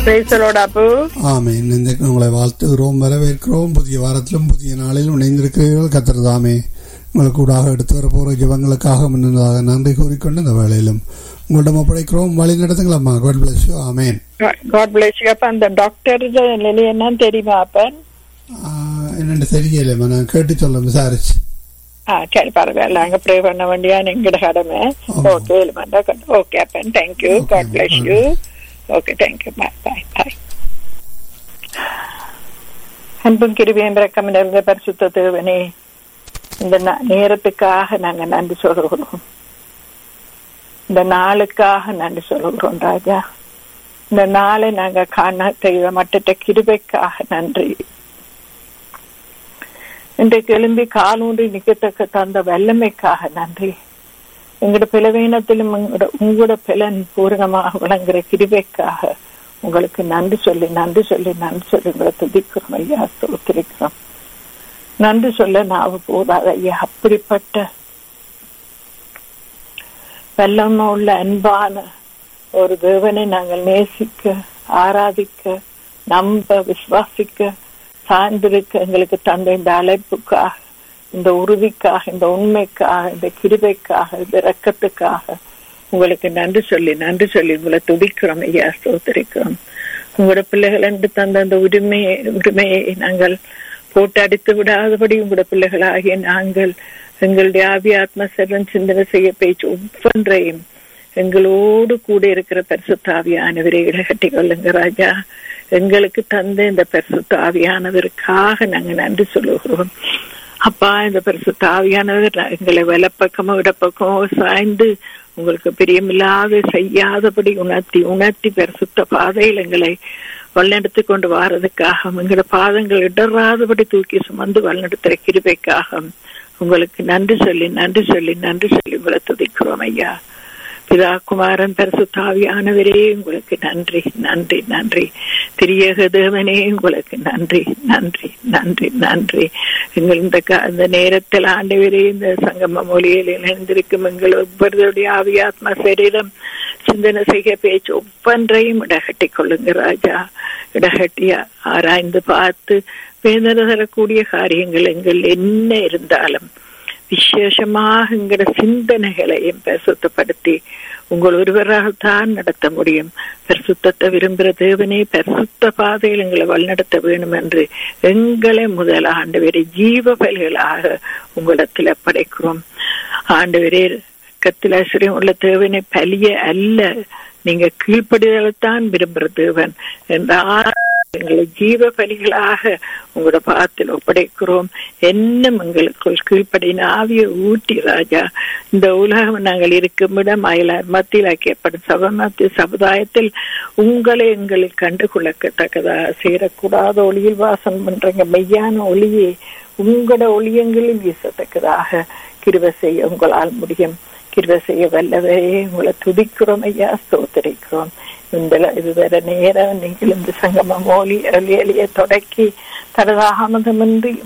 பிரைசலோட அப்பு ஆமேன் இந்த உங்களை வாழ்த்துகிறோம் வரவேற்கிறோம் புதிய வாரத்திலும் புதிய நாளிலும் இணைந்திருக்கிறீர்கள் கத்தர் தாமே உங்களுக்கு கூடாக எடுத்து வர போகிற ஜபங்களுக்காக முன்னதாக நன்றி கூறிக்கொண்டு இந்த வேளையிலும் உங்களிடம் ஒப்படைக்கிறோம் வழி நடத்துங்களம்மா God bless you amen God bless அப்ப அந்த டாக்டர் நிலை என்னன்னு தெரியுமா அப்பன் என்னென்னு தெரியலைம்மா நான் கேட்டு சொல்ல விசாரிச்சு ஆ சரி பரவாயில்ல அங்க ப்ரே பண்ண வேண்டியா எங்கட கடமை ஆமா. ஓகே ஓகே அப்பன் thank you Okay, God bless ma'am. You okay thank you bye bye bye அன்பும் கிருபியும் ரக்கம் நிறைந்த பரிசுத்த தேவனே இந்த ந- நேரத்துக்காக நாங்க நன்றி சொல்கிறோம் இந்த நாளுக்காக நன்றி சொல்கிறோம் ராஜா இந்த நாளை நாங்க காண செய்த மற்ற கிருபைக்காக நன்றி இன்றைக்கு எழும்பி காலூன்றி நிக்கத்தக்க தந்த வல்லமைக்காக நன்றி எங்களோட பிளவீனத்திலும் உங்களோட உங்களோட பிளன் பூரணமாக விளங்குற கிருபைக்காக உங்களுக்கு நன்றி சொல்லி நன்றி சொல்லி நன்றி சொல்லி உங்களை துதிக்கிறோம் ஐயா ஸ்தோத்திரிக்கிறோம் நன்றி சொல்ல நாவு போதாது ஐயா அப்படிப்பட்ட வல்லமை உள்ள அன்பான ஒரு தேவனை நாங்கள் நேசிக்க ஆராதிக்க நம்ப விசுவாசிக்க சார்ந்திருக்க எங்களுக்கு தந்த இந்த அழைப்புக்காக இந்த உறுதிக்காக இந்த உண்மைக்காக இந்த கிருபைக்காக இந்த இரக்கத்துக்காக உங்களுக்கு நன்றி சொல்லி நன்றி சொல்லி உங்களை துதிக்கிறோம் ஐயா ஸ்தோத்திரிக்கிறோம் உங்களோட பிள்ளைகள் என்று தந்த அந்த உரிமையை உரிமையை நாங்கள் போட்டு அடித்து விடாதபடி உங்களோட பிள்ளைகளாகிய நாங்கள் எங்களுடைய ஆவி ஆத்ம சர்வன் சிந்தனை செய்ய பேச்சு ஒவ்வொன்றையும் எங்களோடு கூட இருக்கிற பரிசுத்த ஆவியானவரை இடகட்டி கொள்ளுங்க ராஜா எங்களுக்கு தந்த இந்த பரிசுத்த ஆவியானவருக்காக நாங்க நன்றி சொல்லுகிறோம் அப்பா இந்த பரிசுத்த ஆவியானவர் எங்களை வலப்பக்கமோ இடப்பக்கமோ சாய்ந்து உங்களுக்கு பிரியமில்லாத செய்யாதபடி உணர்த்தி உணர்த்தி பரிசுத்த பாதையில் எங்களை வழிநடத்தி கொண்டு வாரதுக்காக எங்களோட பாதங்கள் இடராதபடி தூக்கி சுமந்து வழிநடத்துற கிருபைக்காக உங்களுக்கு நன்றி சொல்லி நன்றி சொல்லி நன்றி சொல்லி உங்களை துதிக்கிறோம் ஐயா பிதா குமாரன் பரிசுத்தாவியானவரே உங்களுக்கு நன்றி நன்றி நன்றி திரியக தேவனே உங்களுக்கு நன்றி நன்றி நன்றி நன்றி எங்கள் இந்த க- இந்த நேரத்தில் ஆண்டவரே இந்த சங்கம மொழியில் இணைந்திருக்கும் எங்கள் ஒவ்வொருடைய ஆவியாத்ம சரீரம் சிந்தனை செய்ய பேச்சு ஒவ்வொன்றையும் இடகட்டிக் கொள்ளுங்க ராஜா இடகட்டி ஆராய்ந்து பார்த்து வேதனை தரக்கூடிய காரியங்கள் எங்கள் என்ன இருந்தாலும் விசேஷமாக எங்களோட சிந்தனைகளையும் பரிசுத்தப்படுத்தி உங்கள் ஒருவராகத்தான் நடத்த முடியும் பரிசுத்தத்தை விரும்புகிற தேவனே பரிசுத்த பாதையில் எங்களை வழிநடத்த வேண்டும் என்று எங்களை முதல் ஆண்டவரை ஜீவ பலிகளாக உங்களிடத்தில் படைக்கிறோம் ஆண்டவரே கத்தில் ஆசிரியம் உள்ள தேவனை பலிய அல்ல நீங்க கீழ்ப்படிதலைத்தான் விரும்புகிற தேவன் என்ற எங்களை ஜீவ பலிகளாக உங்களோட பாதத்தில் ஒப்படைக்கிறோம் என்னும் எங்களுக்குள் கீழ்ப்படின ஆவிய ஊட்டி ராஜா இந்த உலகம் நாங்கள் இருக்கும் இடம் அயலார் மத்தியில் ஐக்கியப்படும் சபமத்திய சமுதாயத்தில் உங்களை எங்களில் கண்டுகொள்ளத்தக்கதாக சேரக்கூடாத ஒளியில் வாசம் பண்றீங்க மெய்யான ஒளியை உங்களோட ஒளியங்களில் வீசத்தக்கதாக கிருப செய்ய உங்களால் முடியும் கிருப செய்ய வல்லவே உங்களை துதிக்கிறோம் ஐயா ஸ்தோத்தரிக்கிறோம் இந்த இதுவரை நேரம் நீங்கள் இந்த சங்கம மொழி எளிய தொடக்கி தடதாமதமின்றி